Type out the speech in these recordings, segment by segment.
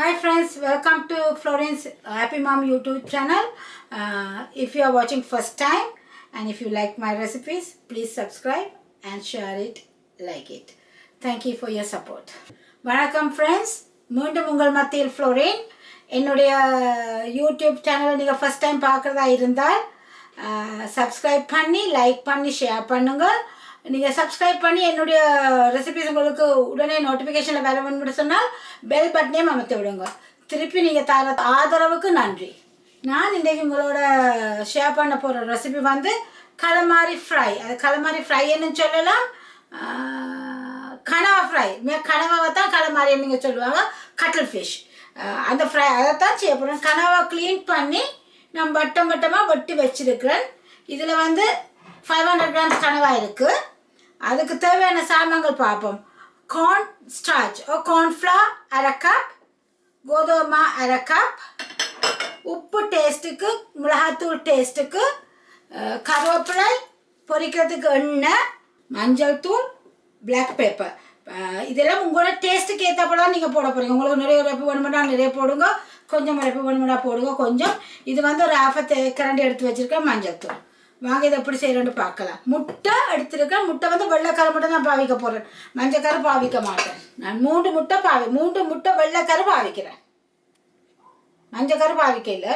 Hi friends, welcome to Florence Happy Mom YouTube channel. Uh, if you are watching first time and if you like my recipes, please subscribe and share it, like it. Thank you for your support. வணக்கம் friends மீண்டும் உங்கள் மத்தியில் ஃப்ளோரின் என்னுடைய YouTube channel நீங்கள் first time பார்க்குறதா இருந்தால் subscribe பண்ணி like பண்ணி ஷேர் பண்ணுங்கள் நீங்கள் சப்ஸ்கிரைப் பண்ணி என்னுடைய ரெசிபிஸ் உங்களுக்கு உடனே நோட்டிஃபிகேஷனில் வர வேணும்னு சொன்னால் பெல் பட்டனையும் அமர்த்தி விடுங்க திருப்பி நீங்கள் தர ஆதரவுக்கு நன்றி நான் இன்றைக்கு உங்களோட ஷேர் பண்ண போகிற ரெசிபி வந்து கலமாரி ஃப்ரை அது கலமாரி ஃப்ரைன்னு சொல்லலாம் ஆஹ், கனவா ஃப்ரை கனவாவை தான் கலமாரின்னு நீங்கள் சொல்லுவாங்க கட்டல் ஃபிஷ் அந்த ஃப்ரை அதைத்தான் செய்ய போகிறேன் கனவா க்ளீன் பண்ணி நான் வட்டம் வட்டமாக வெட்டி வச்சிருக்கிறேன் இதில் வந்து ஃபைவ் ஹண்ட்ரட் கிராம்ஸ் கனவா இருக்குது அதுக்கு தேவையான சாமான்கள் பார்ப்போம் கார்ன் ஸ்டார்ச் ஓ கார்ன்ஃப்ளவர் அரை கப் கோதுமை அரை கப் உப்பு டேஸ்ட்டுக்கு மிளகாத்தூள் டேஸ்ட்டுக்கு அஹ், கருவேப்பிலை பொரிக்கிறதுக்கு எண்ணெய் மஞ்சள் தூள் பிளாக் பேப்பர் இதெல்லாம் உங்களோட டேஸ்ட்டுக்கு ஏற்றப்பட நீங்கள் போட போகிறீங்க உங்களுக்கு நிறைய ரெப்பு வேணுமெண்டா நிறைய போடுங்க கொஞ்சம் ரெப்பு வேணுமெண்டா போடுங்க கொஞ்சம் இது வந்து ஒரு ஆஃபை கரண்டி எடுத்து வச்சுருக்கேன் மஞ்சள் தூள் வாங்க இதை எப்படி செய்கிறேன்னு பார்க்கலாம் முட்டை எடுத்துருக்கேன் முட்டை வந்து வெள்ளைக்கரு மட்டும் தான் பாவிக்க போகிறேன் மஞ்சக்கரு பாவிக்க மாட்டேன் நான் மூன்று முட்டை பாவி மூன்று முட்டை வெள்ளைக்கரு பாவிக்கிறேன் மஞ்சக்கரு பாவிக்கையில்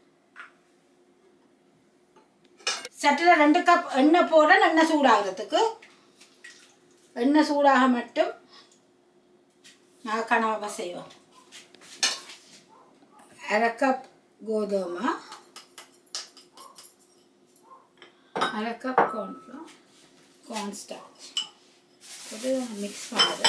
சட்டில் ரெண்டு கப் எண்ணெய் போடுறேன் எண்ணெய் சூடாகிறதுக்கு எண்ணெய் சூடாக மட்டும் நான் கனவாக செய்வோம் அரை கப் கோதுமை அரை கப் கார்ன்ஃப்ளவர் கார்ன் ஸ்டார்ச் போட்டு மிக்ஸ் பண்ணுறது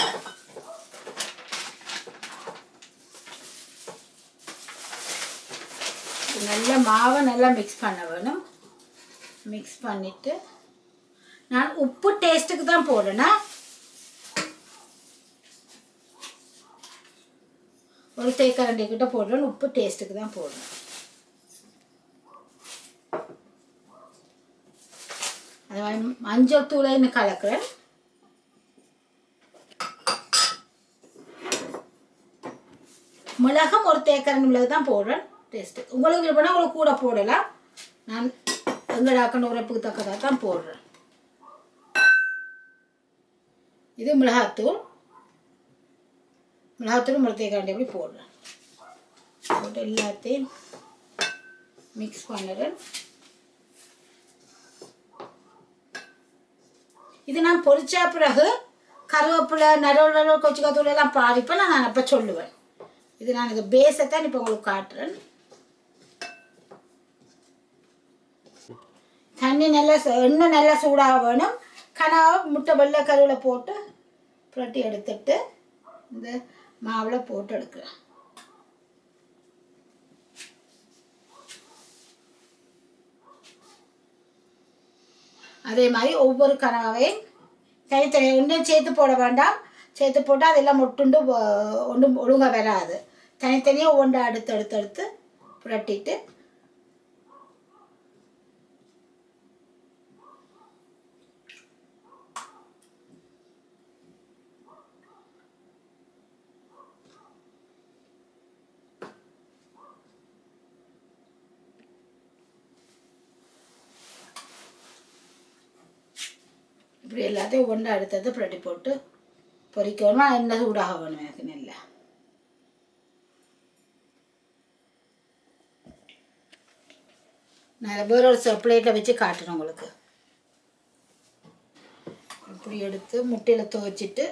நல்ல மாவை நல்லா மிக்ஸ் பண்ண வேணும் மிக்ஸ் பண்ணிவிட்டு நான் உப்பு டேஸ்ட்டுக்கு தான் போடுறேன் ஒரு தேக்கரண்டி கிட்ட போடுறேன் உப்பு டேஸ்ட்டுக்கு தான் போடுறேன் அது மாதிரி மஞ்சள் தூளைன்னு கலக்கிறேன் மிளகும் ஒரு தேக்கரண்டி மிளகு தான் போடுறேன் டேஸ்ட்டு உங்களுக்கு விருப்பம்னா உங்களுக்கு கூட போடலாம் நான் எங்கடாக்கணும் உரைப்புக்கு தக்கதாக தான் போடுறேன் இது மிளகாத்தூள் மிளகாத்தூள் மிளகத்தைக்காண்டி அப்படி போடுறேன் போட்டு எல்லாத்தையும் மிக்ஸ் பண்ணுறேன் இது நான் பொரிச்சா பிறகு கருவேப்பிலை நடுவில் நடுவில் கொச்சிக்காத்தூள் எல்லாம் பாதிப்பேன் நான் அப்போ சொல்லுவேன் இது நான் இது பேஸை தான் இப்போ உங்களுக்கு காட்டுறேன் தண்ணி நல்லா சு- எண்ணெய் நல்லா சூடாக வேணும் கனவா முட்டை வெள்ளை கருவில் போட்டு புரட்டி எடுத்துட்டு இந்த மாவில் போட்டு எடுக்கிறேன் அதே மாதிரி ஒவ்வொரு கனவையும் தனித்தனி ஒன்றும் சேர்த்து போட வேண்டாம் சேர்த்து போட்டால் அதெல்லாம் மொட்டுண்டு ஒன்றும் ஒழுங்காக வராது தனித்தனியாக ஒவ்வொன்று அடுத்து அடுத்து அடுத்து புரட்டிட்டு இப்படி எல்லாத்தையும் ஒன்று அடுத்தது புரட்டி போட்டு பொரிக்கணுமா எண்ணெய் சூடாக வேணும் எனக்கு நல்லா நான் வேற ஒரு பிளேட்டில் வச்சு காட்டுறேன் உங்களுக்கு இப்படி எடுத்து முட்டையில் துவைச்சிட்டு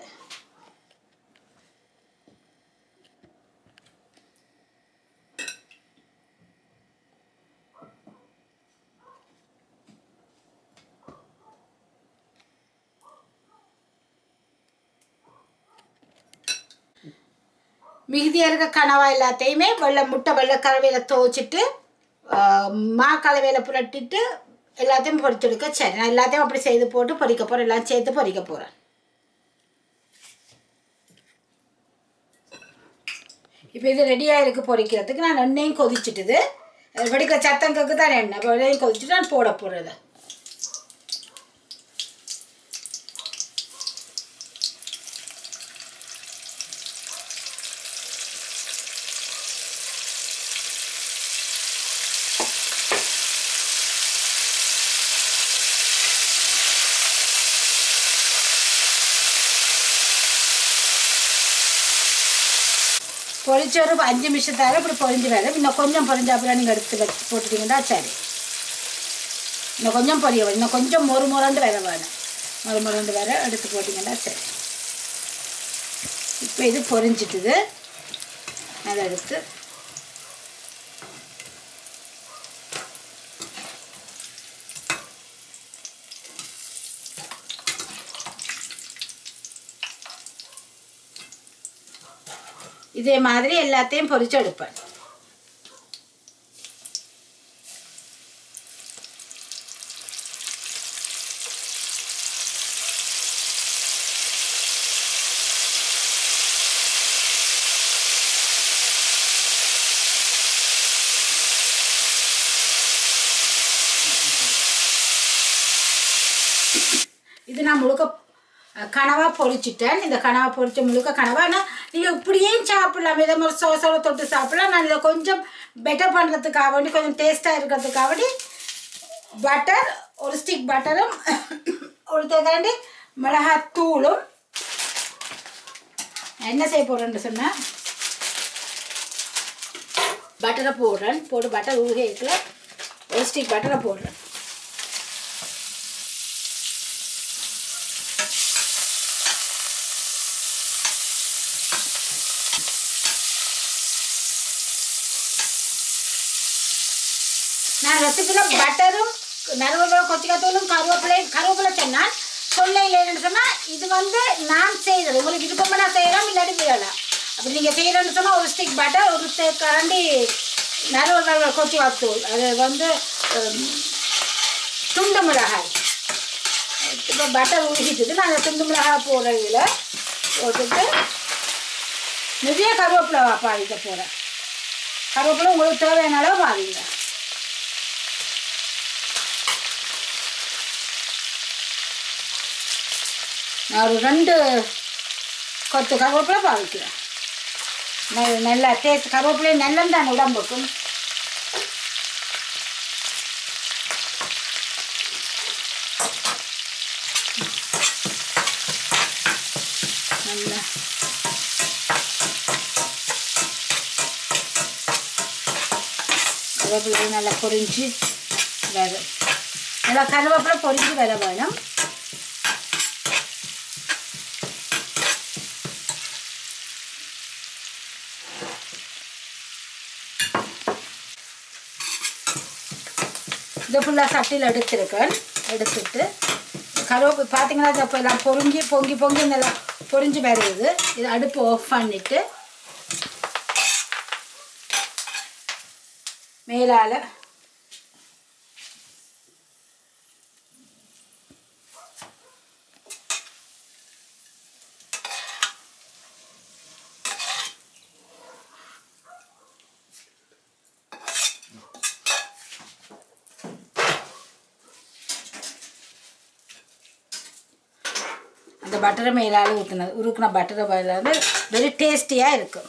மிகுதியாக இருக்க கனவா எல்லாத்தையுமே வெள்ளை முட்டை வெள்ளை கலவையில் துவைச்சிட்டு மா கலவையில் புரட்டிட்டு எல்லாத்தையும் பொரிச்செடுக்க சரி நான் எல்லாத்தையும் அப்படி செய்து போட்டு பொரிக்க போகிறேன் எல்லாம் சேர்த்து பொரிக்க போகிறேன் இப்போ இது ரெடியாக இருக்குது பொரிக்கிறதுக்கு நான் எண்ணெயும் கொதிச்சிட்டுது அது வெடிக்க சத்தங்கக்கு தான் எண்ணெய் இப்போ எண்ணெயும் கொதிச்சுட்டு நான் போட போடுறது பொரிச்ச ஒரு அஞ்சு நிமிஷத்தால இப்படி பொரிஞ்சு வரும் இன்னும் கொஞ்சம் பொரிஞ்ச அப்புறம் நீங்கள் எடுத்து வச்சு போட்டுட்டீங்கன்னா சரி இன்னும் கொஞ்சம் பொரிய வேணும் இன்னும் கொஞ்சம் மொறு முரண்டு வர வேணும் மொறு முரண்டு வர எடுத்து போட்டிங்கன்னா சரி இப்போ இது பொரிஞ்சிட்டுது அதை எடுத்து இதே மாதிரி எல்லாத்தையும் பொரிச்சு எடுப்பேன் இது நான் முழுக்க அஹ், கனவா பொரிச்சிட்டேன் இந்த கனவா பொரிச்ச முழுக்க கனவா ஆனால் நீங்கள் இப்படியே சாப்பிடலாம் இதே மாதிரி சோசோட தொட்டு சாப்பிடலாம் நான் இதை கொஞ்சம் பெட்டர் பண்ணுறதுக்காக வேண்டி கொஞ்சம் டேஸ்ட்டாக இருக்கிறதுக்காக வேண்டி பட்டர் ஒரு ஸ்டிக் பட்டரும் ஒரு தேக்காண்டி மிளகாத்தூளும் என்ன செய்ய போகிறேன்னு சொன்னால் பட்டரை போடுறேன் போட்டு பட்டர் ஊகேக்கில் ஒரு ஸ்டிக் பட்டரை போடுறேன் நான் ரெசிபியில் பட்டரும் நறுவலை கொச்சிக்காத்தூளும் கருவேப்பிலையும் கருவேப்பிலை சொன்னால் சொல்ல இல்லைன்னு சொன்னால் இது வந்து நான் செய்கிறது உங்களுக்கு விருப்பம் நான் செய்யலாம் இல்லாட்டி செய்யலாம் அப்படி நீங்கள் செய்கிறேன்னு சொன்னால் ஒரு ஸ்டிக் பட்டர் ஒரு தே- கரண்டி நறுவலை கொச்சிக்காத்தூள் அது வந்து ஹம், துண்டு மிளகாய் இப்போ பட்டர் ஊசிட்டுது நான் அந்த துண்டு மிளகாய் போடுற இதில் போட்டுட்டு நிறைய கருவேப்பிலை பாதிக்க போகிறேன் கருவேப்பிலை உங்களுக்கு தேவையான அளவு பாதிங்க நான் ஒரு ரெண்டு கொத்து கருவேப்பிலை பாவிக்கிறேன் நெ- நல்லா டேஸ்ட் கருவேப்பிலை நல்லம் தான் உடம்புக்கும் நல்லா கருவேப்பிலை நல்லா பொரிஞ்சு வரும் நல்லா கருவேப்பிலை பொரிஞ்சு வர வேணும் இதை ஃபுல்லாக சட்டியில் எடுத்திருக்கேன் எடுத்துட்டு கருவேப்பு பார்த்தீங்கன்னா இது இப்போ எல்லாம் பொருங்கி பொங்கி பொங்கி நல்லா பொரிஞ்சு வருது இது அடுப்பு ஆஃப் பண்ணிட்டு மேலால் அந்த பட்டரை மேலால் ஊற்றினது உருக்குன பட்டரை மேலே வந்து வெரி டேஸ்டியாக இருக்கும்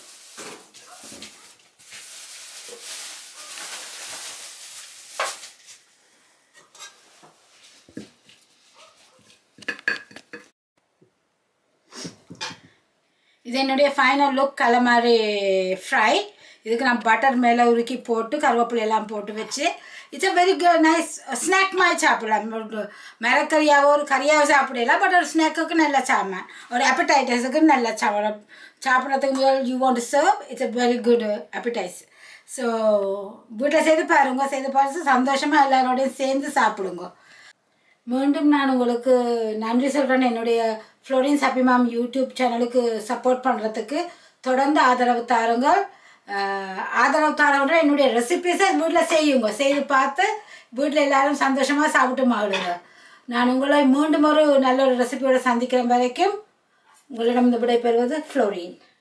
இது என்னுடைய ஃபைனல் லுக் கலமாரி ஃப்ரை இதுக்கு நான் பட்டர் மேலே உருக்கி போட்டு கருவேப்பிலை எல்லாம் போட்டு வச்சு it's a very nice snack மாதிரி சாப்பிடலாம் ஒரு மிளகறியாவோ ஒரு கறியாவோ சாப்பிடலாம் பட் ஒரு ஸ்நாக்குக்கு நல்ல சாமான் ஒரு appetizers-க்கு நல்ல சாப்பிடலாம் சாப்பிட்றதுக்கு முதல் you want serve it's a very good appetize so வீட்டில் செய்து பாருங்க செய்து பார்த்து சந்தோஷமாக எல்லாரோடையும் சேர்ந்து சாப்பிடுங்க மீண்டும் நான் உங்களுக்கு நன்றி சொல்கிறேன் என்னுடைய ஃப்ளோரின்ஸ் ஹாப்பி மேம் யூடியூப் சேனலுக்கு சப்போர்ட் பண்ணுறதுக்கு தொடர்ந்து ஆதரவு தாருங்க ஆஹ் ஆதரவு தாரவங்க என்னுடைய ரெசிபிஸை வீட்டில் செய்யுங்க செய்து பார்த்து வீட்டில் எல்லாரும் சந்தோஷமாக சாப்பிட்டு மாடுங்க நான் உங்களை மீண்டும் ஒரு நல்ல ஒரு ரெசிபியோட சந்திக்கிற வரைக்கும் உங்களிடம் இந்த விடைபெறுவது ஃப்ளோரின்